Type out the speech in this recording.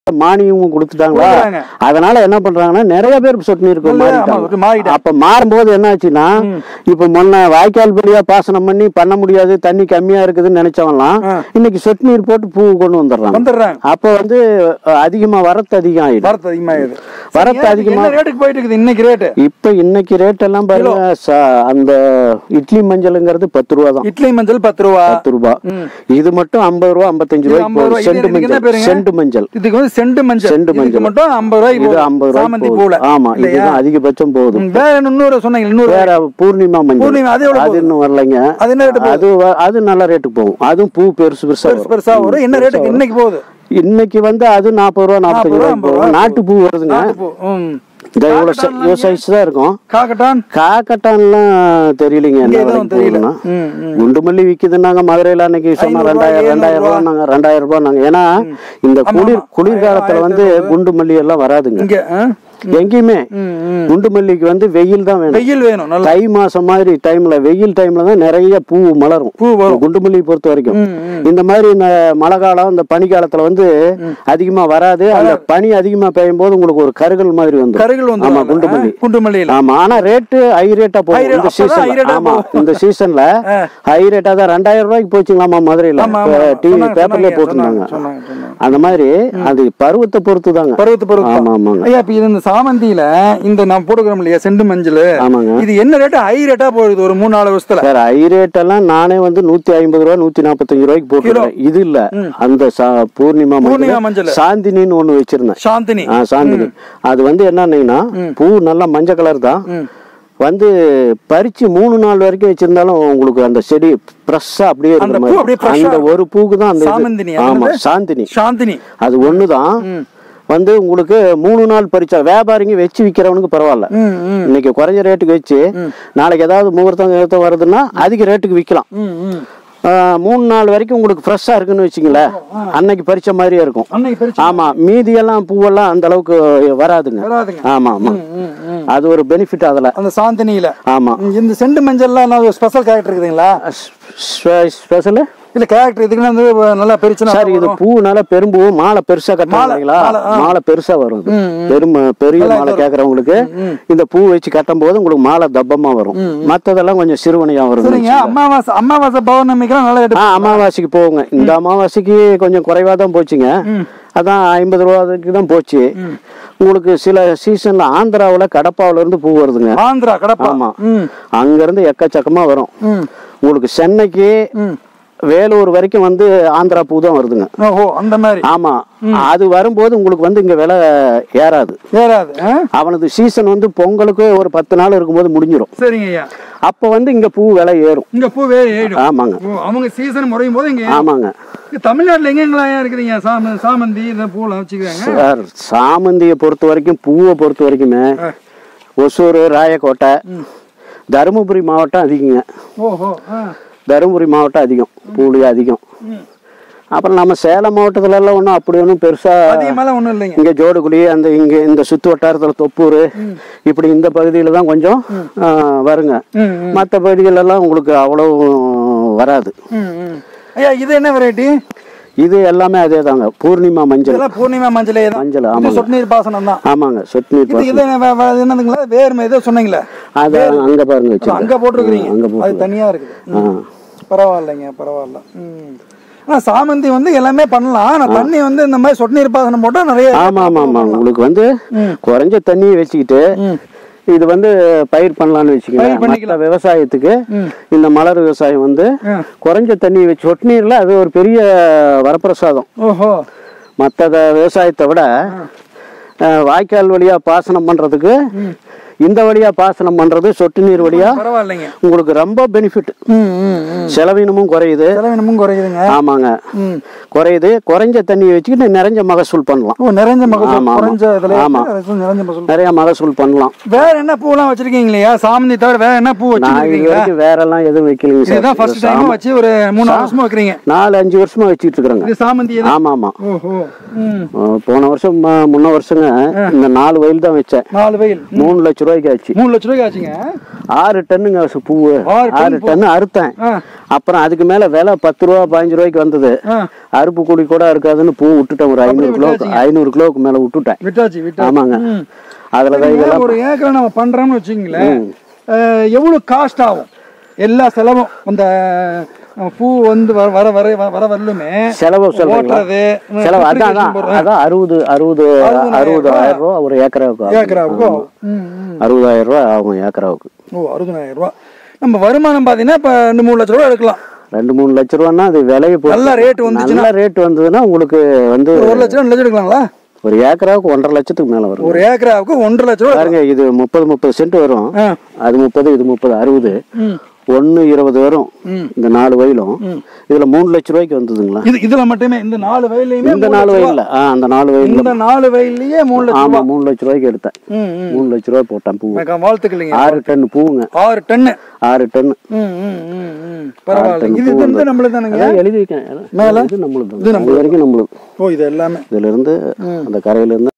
மானியமும் கொடுத்துட்டாங்களா கொடுக்குறாங்க. அதனால என்ன பண்றாங்கன்னா நிறைய பேர் சொட்டு நீருக்கு இல்ல, ஆமா, மாறிட்டாங்க மாறிட்டாங்க. அப்ப மாறும்போது என்ன ஆச்சுன்னா இப்ப முன்ன வாய்க்கால் வழியா பாசனம் பண்ணி பண்ண முடியாது தண்ணி கம்மியா இருக்குதுன்னு நினைச்சவன்லாம் ஆ. இன்னைக்கு சொட்டு நீர் போட்டு பூ கொண்டு வந்துடுறாங்க வந்துடுறாங்க அப்ப வந்து அஹ், அதிகமா வரத்து அதிகம் ஆயிடும் வரத்து அதிகமாகுது வரத்து ஏன் அதிகமா என்ன ரேட்டுக்கு போயிட்டு இருக்குது இன்னைக்கு ரேட்டு இப்ப இன்னைக்கு ரேட் எல்லாம் பாருங்க ச- அந்த இட்லி மஞ்சளுங்கிறது பத்து ரூபா தான் இட்லி மஞ்சள் பத்து ரூபா பத்து ரூபா ம். இது மட்டும் ஐம்பது ரூபா ஐம்பத்தஞ்சு இது ரூபாய்க்கு 50 ரூபா. போகுது இது செண்டு இதுக்கு என்ன மஞ்சள் பேருங்க? செண்டு மஞ்சள் இதுக்கு வந்து செண்டு மஞ்சள் செண்டு இதுக்கு மஞ்சள். மட்டும் ஐம்பது ரூபாய்க்கு இது போகுது. ஐம்பது சாமந்தி ரூபாய்க்கு பூல போகுது. ஆமா இல்லையா இதுதான் அதிகபட்சம் போகுது ம், வேற இன்னொரு சொன்னீங்க இன்னொரு வேற பூர்ணிமா மஞ்சள் பூர்ணிமா, அது எவ்வளவு அது இன்னும் வரலைங்க அது என்ன ரேட்டு அது வ- அது நல்ல ரேட்டுக்கு போகும் அதுவும் பூ பெருசு பெருசா பெருசு வரும் பெருசா வரும் என்ன ரேட்டுக்கு இன்னைக்கு போகுது இன்னைக்கு வந்து அது நாற்பது ரூபா நாற்பத்தஞ்சு ரூபா, ரூபாய்க்கு ஐம்பது ரூபா போகும் நாட்டு பூ வருதுங்க நாட்டுப்பூ. ம். இந்த இவ்வளவு சை- இவ்வளவு சைஸ் தான் இருக்கும் காக்கட்டான் காக்கட்டான்லாம் தெரியலீங்க என்ன எதுவும் விலைக்கு தெரியல. போகுதுன்னா ம், ம். குண்டு மல்லி விக்குதுன்னாங்க மதுரையில அன்னைக்கு சொன்னா ஐநூறு ரூபாய், ரெண்டாயிரம் எழுநூறு ரெண்டாயிரம் ரூபாய். ரூபாய் நாங்க ரெண்டாயிரம் ரூபாய் நாங்க ஏன்னா இந்த ஆமா, குளிர் ஆமா. குளிர்காலத்துல வந்து குண்டு மல்லி எல்லாம் வராதுங்க இங்க ஆ? எங்கேயுமே ம், ம். குண்டு மல்லிக்கு வந்து வெயில் தான் வேணும் வெயில் வேணும் நல்லா தை மாசம் மாதிரி டைம்ல வெயில் டைம்ல தான் நிறைய பூ மலரும் பூ வரும் குண்டு மல்லியை பொறுத்த வரைக்கும் ம், ம். இந்த மாதிரி இந்த மழை காலம் இந்த பனி காலத்துல வந்து அதிகமா வராது அந்த பனி அதிகமா பெய்யும் போது உங்களுக்கு ஒரு கருகல் மாதிரி வந்துரும் கருகள் வந்து ஆமா குண்டு மல்லி குண்டு மல்லியில ஆமா ஆனா ரேட்டு ஹை ரேட்டா போகும் rate- இந்த அப்பதான் high சீசன் rate ஆ ஆமா போகும். இந்த சீசன்ல ஆ. ஹை ரேட்டா தான் ரெண்டாயிரம் ரூபாய்க்கு போச்சுங்களாமா மதுரையில ஆமா, ஆமா. டிவி சொன்னாங்க, பேப்பர்ல சொன்னாங்க, போட்டிருந்தாங்க சொன்னாங்க, சொன்னாங்க. அந்த மாதிரி அது பருவத்தை பொறுத்து தாங்க பருவத்து பருவத்து ஆமா ஆமாங்க ஐயா இப்ப இது இந்த சாமந்தியில இந்த நான் போட்டுக்கிறோம் இல்லையா செண்டு மஞ்சள் ஆமாங்க இது என்ன ரேட்டு ஹை ரேட்டா போகுது ஒரு மூணு நாலு வருஷத்துல சார் ஹை ரேட் எல்லாம் நானே வந்து நூத்தி ஐம்பது ரூபா நூத்தி நாற்பத்தஞ்சு ரூபாய்க்கு போட்டுருக்கேன் இது இல்ல அந்த சா- பூர்ணிமா பூர்ணிமா மஞ்சள் மஞ்சள். சாந்தினின்னு ஒண்ணு வச்சிருந்தேன் சாந்தினி ஆ சாந்தினி அது வந்து என்னன்னீங்கன்னா பூ நல்லா மஞ்சள் கலர் தான் ம். வந்து பறிச்சு மூணு நாள் வரைக்கும் வச்சிருந்தாலும் உங்களுக்கு அந்த செடி ஃப்ரெஷ்ஷா அப்படியே அந்த இருக்கிற பூ அப்படியே மாதிரி fresh-ஆ அந்த ஒரு பூக்கு தான் அந்த இது. சாமந்தினி, அது ஆமா என்னது? சாந்தினி சாந்தினி அது ஒண்ணுதான் வந்து உங்களுக்கு மூணு நாள் பறிச்சா வியாபாரிங்க வச்சு விக்கிறவனுக்கு பரவாயில்ல ம் ம் இன்னைக்கு குறைஞ்ச ரேட்டுக்கு வச்சு நாளைக்கு ஏதாவது முகூர்த்தம் முகூர்த்தம் வருதுன்னா அதிக ரேட்டுக்கு விற்கலாம் ம் ம் மூணு நாள் வரைக்கும் உங்களுக்கு ஃப்ரெஷ்ஷாக இருக்குன்னு வச்சுங்களேன் அன்னைக்கு பறிச்ச மாதிரியே இருக்கும் அன்னைக்கு பறிச்சு ஆமா மீதியெல்லாம் பூவெல்லாம் அந்த அளவுக்கு வராதுங்க வராதுங்க ஆமா ஆமா ம் ம் அது ஒரு பெனிஃபிட் அதுல அந்த சாந்தினியில ஆமா ம், இந்த செண்டு மஞ்சள்லாம் என்ன ஸ்பெஷல் கேரக்டர் இருக்குதுங்களா ஸ்பெஷல் இல்ல கேரக்டர் இதுக்குன்னு வந்து நல்லா பெருச்சுனா சார் இது பூ நல்லா பெரும்பூ மாலை பெருசா கட்டுறாங்களா மாலை, ஆ. மாலை பெருசா வரும் இது. பெரும் பெரிய மாலை கேக்குறவங்களுக்கு இந்த பூ வச்சு கட்டும் போது உங்களுக்கு மாலை தப்பமா வரும் மத்ததெல்லாம் கொஞ்சம் சிறுவனையா வரும் சரிங்க அமாவாசை அமாவாசை பௌர்ணமிக்கெல்லாம் நல்லா ரேட்டு ஆ அமாவாசைக்கு போகுங்க இந்த அமாவாசைக்கு கொஞ்சம் குறைவா தான் போச்சுங்க அதான் ஐம்பது ரூபாய்க்கு தான் போச்சு உங்களுக்கு சில சீசன்ல ஆந்திராவுல கடப்பாவுல இருந்து பூ வருதுங்க ஆந்திரா கடப்பா ஆமா ம் அங்க இருந்து எக்கச்சக்கமா வரும் ம் உங்களுக்கு சென்னைக்கு ம் வேலூர் வரைக்கும் வந்து ஆந்திரா பூ தான் வருதுங்க ஓஹோ அந்த மாதிரி ஆமா அது வரும்போது உங்களுக்கு வந்து இங்க விலை ஏறாது ஏறாது ஆ? அவனது சீசன் வந்து பொங்கலுக்கு ஒரு பத்து நாள் இருக்கும்போது முடிஞ்சிரும் சரிங்க ஐயா அப்ப வந்து இங்க பூ விலை ஏறும் இங்க பூ வேறு ஏறிடும் ஆமாங்க ஓ அவங்க சீசன் முறையும் போது இங்க ஆமாங்க இங்க தமிழ்நாட்டுல எங்கெங்கெல்லாம் இருக்குதுங்க சாம சாமந்தி இந்த பூலாம் வச்சுக்கிறாங்க சார் சாமந்தியை பொறுத்த வரைக்கும் பூவை பொறுத்த வரைக்குமே ஒசூர் ராயக்கோட்டை தருமபுரி மாவட்டம் அதிகங்க ஓஹோ ஆ தருமபுரி மாவட்டம் அதிகம் பூலி அதிகம் ம். அப்புறம் நம்ம சேலம் மாவட்டத்துல எல்லாம் ஒன்றும் அப்படி ஒன்றும் பெருசா அதிகமாலாம் ஒண்ணும் இல்லைங்க இங்க ஜோடுகுழி அந்த இங்க இந்த சுத்து வட்டாரத்துல தொப்பூர் இப்படி இந்த பகுதியில தான் கொஞ்சம் ஆ, வருங்க ம் மற்ற பகுதிகளெல்லாம் உங்களுக்கு அவ்வளவு வராது ம் ம் ஐயா இது என்ன வெரைட்டி இது எல்லாமே அதே தாங்க பூர்ணிமா மஞ்சள் இதெல்லாம் பூர்ணிமா மஞ்சளே தான் மஞ்சள் இது ஆமாங்க சொட்டு நீர் பாசனம் தான் ஆமாங்க சொட்டு நீர் இது பாசனம். இது வே- வே- இது என்னதுங்களா வேறு ஏதோ சொன்னீங்களே அது அங்க பாருங்க வச்சு அங்க போட்டிருக்கிறீங்க அங்க அது போட்டு தனியா இருக்குது ம். பரவாயில்லைங்க பரவாயில்ல ம் ஆனா சாமந்தி வந்து எல்லாமே பண்ணலாம் ஆனா தண்ணி வந்து இந்த மாதிரி சொட்டு நீர் பாசனம் போட்டா நிறைய ஆமா ஆமா ஆமா உங்களுக்கு வந்து குறைஞ்ச தண்ணியை வச்சுக்கிட்டு இது வந்து பயிர் பண்ணலாம்னு வச்சுக்கோங்க மற்ற விவசாயத்துக்கு இந்த மலர் விவசாயம் வந்து ஆ. குறைஞ்ச தண்ணி வச்சு சொட்டு நீர்ல அது ஒரு பெரிய வரப்பிரசாதம் ஓஹோ மற்ற விவசாயத்தை விட அஹ், வாய்க்கால் வழியா பாசனம் பண்றதுக்கு இந்த வழியா பாசனம் பண்றது சொட்டு நீர் வழியா பரவாயில்லைங்க உங்களுக்கு ரொம்ப பெனிஃபிட் ம் ம் ம் செலவினமும் குறையுது செலவினமும் குறையுதுங்க ஆமாங்க ம் குறையுது குறைஞ்ச தண்ணியை வச்சுக்கிட்டு நிறைஞ்ச மகசூல் பண்ணலாம் ஓ நிறைஞ்ச மகசூல் ஆமா, ஆமா. குறைஞ்ச இதுல ஆமா. நிறைஞ்ச மகசூல் நிறைய மகசூல் பண்ணலாம் வேற என்ன பூலாம் வச்சிருக்கீங்க இல்லையா சாமந்தி தவிர வேற என்ன பூ நான் இது வச்சிருக்கீங்களா வரைக்கும் வேற எல்லாம் எதுவும் வைக்கலைங்க சார் இதுதான் ஃபர்ஸ்ட் டைம் வச்சு ஒரு மூணு வருஷமா வைக்கிறீங்க நாலு அஞ்சு வருஷமா வச்சுட்டு இருக்கிறேங்க இது சாமந்தி எது? ஆமா ஆமா ஓஹோ ம் அஹ் போன வருஷம் ம- முன்ன வருஷங்க இந்த நாலு வயல் தான் வச்சேன் நாலு வெயில் மூணு லட்ச ரூபா ரூபாய்க்கு ஆச்சு மூணு லட்ச ரூபாய்க்கு ஆச்சுங்க ஆறு டன்னுங்க சு- பூவு ஆறு டன் ஆறு டன்னு அறுத்தேன் ஆ அப்புறம் அதுக்கு மேல விலை பத்து ரூபா பதினஞ்சு ரூபாய்க்கு வந்தது ஆ அறுப்பு கூலி கூட இருக்காதுன்னு பூ விட்டுட்டேன் ஒரு ஐநூறு கிலோக்கு ஐநூறு கிலோவுக்கு மேல விட்டுட்டேன் விட்டாச்சு விட்டாச்சு ஆமாங்க ம். அதுல தான் இதெல்லாம் ஒரு ஏக்கரை நம்ம பண்றோம்னு வச்சுங்களேன் அஹ், எவ்வளவு காஸ்ட் ஆகும் எல்லா செலவும் அந்த அஹ், பூ வந்து வர வர வர வர வரலுமே செலவு சொல்றீங்களா ஓட்டுறது செலவு அதான் application அதான் போடுறது, அதான் அறுபது அறுபது அறுபதாயிரம் ரூபா ஒரு ஏக்கராவுக்கு ஆகும். ஏக்கராவுக்கு ஆகும் ம், ம். அறுபதாயிரம் ரூபா ஆகும் ஏக்கராவுக்கு ஓ அறுபதாயிரம் ரூபா நம்ம வருமானம் பார்த்தீங்கன்னா இப்போ ரெண்டு மூணு லட்ச ரூபா எடுக்கலாம் ரெண்டு மூணு லட்ச ரூபான்னா அது விலையை பொறுத்து. நல்ல ரேட் வந்துச்சுன்னா நல்ல ரேட் வந்ததுன்னா உங்களுக்கு வந்து ஒரு லட்ச ரூபா ரெண்டு லட்சம் எடுக்கலாங்களா ஒரு ஏக்கராவுக்கு ஒன்றரை லட்சத்துக்கு மேல வரும் ஒரு ஏக்கராவுக்கு ஒன்றரை லட்ச ரூபா பாருங்க இது முப்பது முப்பது சென்ட் வரும் ஆ அது முப்பது இது முப்பது அறுபது ம் ஒன்று இருபது வரும் ம். இந்த நாலு வயலும் இதுல மூணு லட்ச ரூபாய்க்கு வந்ததுங்களா இது இதுல மட்டுமே இந்த நாலு வயல்லையுமே இந்த நாலு வயல்ல ஆ அந்த நாலு வயல்ல இந்த நாலு வயல்லையே மூணு லட்சம் ஆமா மூணு லட்ச ரூபாய்க்கு எடுத்தேன் ம் ம் மூணு லட்ச ரூபாய் போட்டேன் பூ எனக்கு வாழ்த்துக்கலைங்க ஆறு டன் பூவுங்க ஆறு டன்னு ஆறு டன் ம் ம் ம் ம் பரவாயில்ல இது இது வந்து நம்மளுக்கு தானுங்க அதான் எழுதி வைக்கேன் மேல? இது நம்மளுது இது இது வரைக்கும் நம்மளுது ஓ இது எல்லாமே இதுல இருந்து அந்த கரையில இருந்து